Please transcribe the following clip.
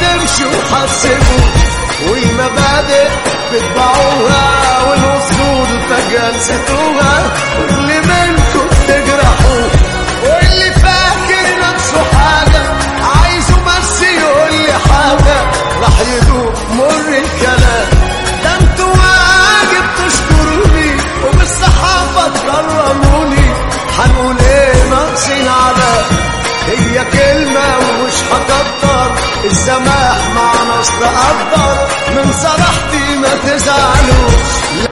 تمشوا وحسبوا والمبادئ بتبعوها والوصول تجلستوها واللي منكم تجرحوا واللي فاكر نفسه حاجة عايزه بس يقول لي حاجة راح يدوق مر الكلام ده انتوا واجب تشكروني وبالصحافة تكرموني هنقول ايه ناقصين على هي كلمة ومش هكتر السماح مع ناس تقدر من صراحتي ما تزعلوش